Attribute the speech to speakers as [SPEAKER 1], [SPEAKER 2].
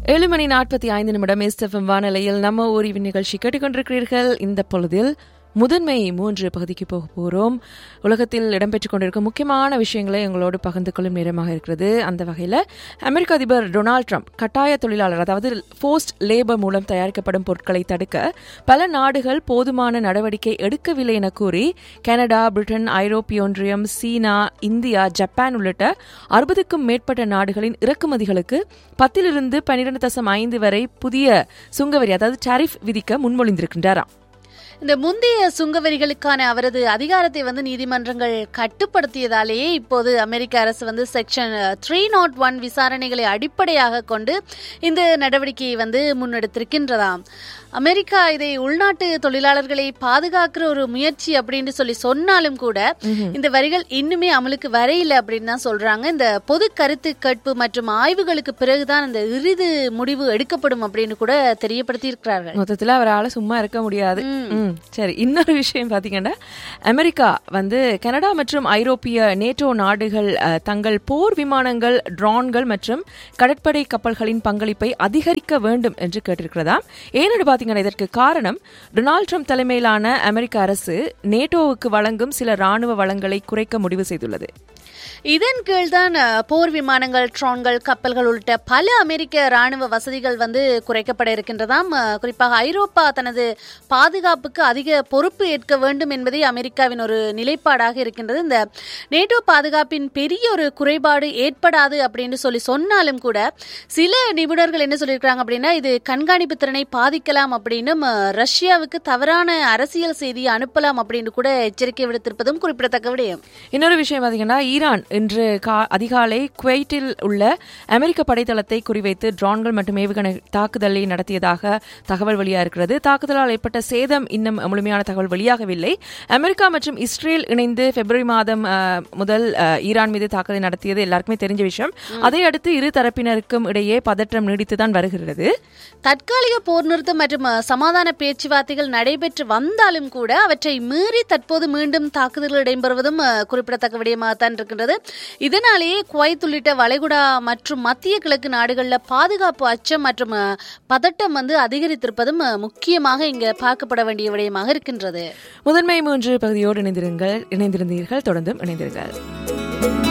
[SPEAKER 1] ஏழு மணி நாற்பத்தி ஐந்து நிமிடம் எஸ்எஃப்எம் வானொலியில் நம்ம ஊரிவின் நிகழ்ச்சி கேட்டுக்கொண்டிருக்கிறீர்கள் இந்த பொழுதில் முதன்மை மூன்று பகுதிக்கு போக போகிறோம் உலகத்தில் இடம்பெற்றுக் கொண்டிருக்கும் முக்கியமான விஷயங்களை எங்களோடு பகிர்ந்து கொள்ளும் நேரமாக இருக்கிறது அந்த வகையில் அமெரிக்க அதிபர் டொனால்ட் ட்ரம்ப் கட்டாய தொழிலாளர் அதாவது போஸ்ட் லேபர் மூலம் தயாரிக்கப்படும் பொருட்களை தடுக்க பல நாடுகள் போதுமான நடவடிக்கை எடுக்கவில்லை என கூறி கனடா பிரிட்டன் ஐரோப்பிய ஒன்றியம் சீனா இந்தியா ஜப்பான் உள்ளிட்ட அறுபதுக்கும் மேற்பட்ட நாடுகளின் இறக்குமதிகளுக்கு பத்திலிருந்து பன்னிரண்டு தசம் ஐந்து வரை புதிய சுங்கவரி அதாவது டாரிஃப் விதிக்க முன்மொழிந்திருக்கின்றாராம்
[SPEAKER 2] இந்த முந்தைய சுங்கவரிகளுக்கான அவரது அதிகாரத்தை வந்து நீதிமன்றங்கள் கட்டுப்படுத்தியதாலேயே இப்போது அமெரிக்க அரசு வந்து செக்ஷன் த்ரீ நாட் ஒன் விசாரணைகளை அடிப்படையாக கொண்டு இந்த நடவடிக்கையை வந்து முன்னெடுத்திருக்கின்றதாம் அமெரிக்கா இதை உள்நாட்டு தொழிலாளர்களை பாதுகாக்கிற ஒரு முயற்சி அப்படின்னு சொல்லி சொன்னாலும் கூட இந்த வரிகள் இன்னுமே அமலுக்கு வரையில அப்படின்னு தான் சொல்றாங்க இந்த பொது கருத்து கேட்பு மற்றும் ஆய்வுகளுக்கு பிறகுதான் இந்த இறுதி முடிவு எடுக்கப்படும் அப்படின்னு கூட தெரியப்படுத்தி இருக்கிறார்கள்
[SPEAKER 1] மொத்தத்தில் அவரால் சும்மா இருக்க முடியாது ம், சரி இன்னொரு விஷயம் பார்த்தீங்கன்னா அமெரிக்கா வந்து கனடா மற்றும் ஐரோப்பிய நேட்டோ நாடுகள் அஹ், தங்கள் போர் விமானங்கள் ட்ரோன்கள் மற்றும் கடற்படை கப்பல்களின் பங்களிப்பை அதிகரிக்க வேண்டும் என்று கேட்டிருக்கிறதாம் ஏனென்று பார்த்தீங்கன்னா இதற்கு காரணம் டொனால்ட் ட்ரம்ப் தலைமையிலான அமெரிக்க அரசு நேட்டோவுக்கு வழங்கும் சில ராணுவ வளங்களை குறைக்க முடிவு செய்துள்ளது
[SPEAKER 2] இதன் கீழ்தான் அஹ், போர் விமானங்கள் ட்ரோன்கள் கப்பல்கள் உள்ளிட்ட பல அமெரிக்க ராணுவ வசதிகள் வந்து குறைக்கப்பட இருக்கின்றதாம் அஹ், குறிப்பாக ஐரோப்பா தனது பாதுகாப்புக்கு அதிக பொறுப்பு ஏற்க வேண்டும் என்பதே அமெரிக்காவின் ஒரு நிலைப்பாடாக இருக்கின்றது இந்த நேட்டோ பாதுகாப்பின் பெரிய ஒரு குறைபாடு ஏற்படாது அப்படின்னு சொல்லி சொன்னாலும் கூட சில நிபுணர்கள் என்ன சொல்லியிருக்காங்க அப்படின்னா இது கண்காணிப்பு திறனை பாதிக்கலாம் அப்படின்னும் அஹ், ரஷ்யாவுக்கு தவறான அரசியல் செய்தியை அனுப்பலாம் அப்படின்னு கூட எச்சரிக்கை விடுத்திருப்பதும் குறிப்பிடத்தக்க விடயம்
[SPEAKER 1] இன்னொரு விஷயம் பார்த்தீங்கன்னா ஈரான் இன்று கா- அதிகாலை குவைட்டில் உள்ள அமெரிக்க படைத்தளத்தை குறிவைத்து ட்ரோன்கள் மற்றும் ஏவுகணை தாக்குதலை நடத்தியதாக தகவல் வெளியாக இருக்கிறது தாக்குதலால் ஏற்பட்ட சேதம் இன்னும் முழுமையான தகவல் வெளியாகவில்லை அமெரிக்கா மற்றும் இஸ்ரேல் இணைந்து பிப்ரவரி மாதம் அஹ், முதல் அஹ், ஈரான் மீது தாக்குதல் நடத்தியது எல்லாருக்குமே தெரிஞ்ச விஷயம் அதை அடுத்து இரு தரப்பினருக்கும் இடையே பதற்றம் நீடித்துதான் வருகிறது
[SPEAKER 2] தற்காலிக போர் நிறுத்தம் மற்றும் அஹ், சமாதான பேச்சுவார்த்தைகள் நடைபெற்று வந்தாலும் கூட அவற்றை மீறி தற்போது மீண்டும் தாக்குதல்கள் இடம்பெறுவதும் அஹ், குறிப்பிடத்தக்க விடயமாகத்தான் இருக்கின்றது இதனாலேயே குவைத் உள்ளிட்ட வளைகுடா மற்றும் மத்திய கிழக்கு நாடுகளில் பாதுகாப்பு அச்சம் மற்றும் அஹ், பதட்டம் வந்து அதிகரித்திருப்பதும் அஹ், முக்கியமாக இங்க பார்க்கப்பட வேண்டிய விடயமாக இருக்கின்றது
[SPEAKER 1] முதன்மை மூன்று பகுதியோடு இணைந்திருங்கள் இணைந்திருந்தீர்கள் தொடர்ந்தும் இணைந்திருங்கள்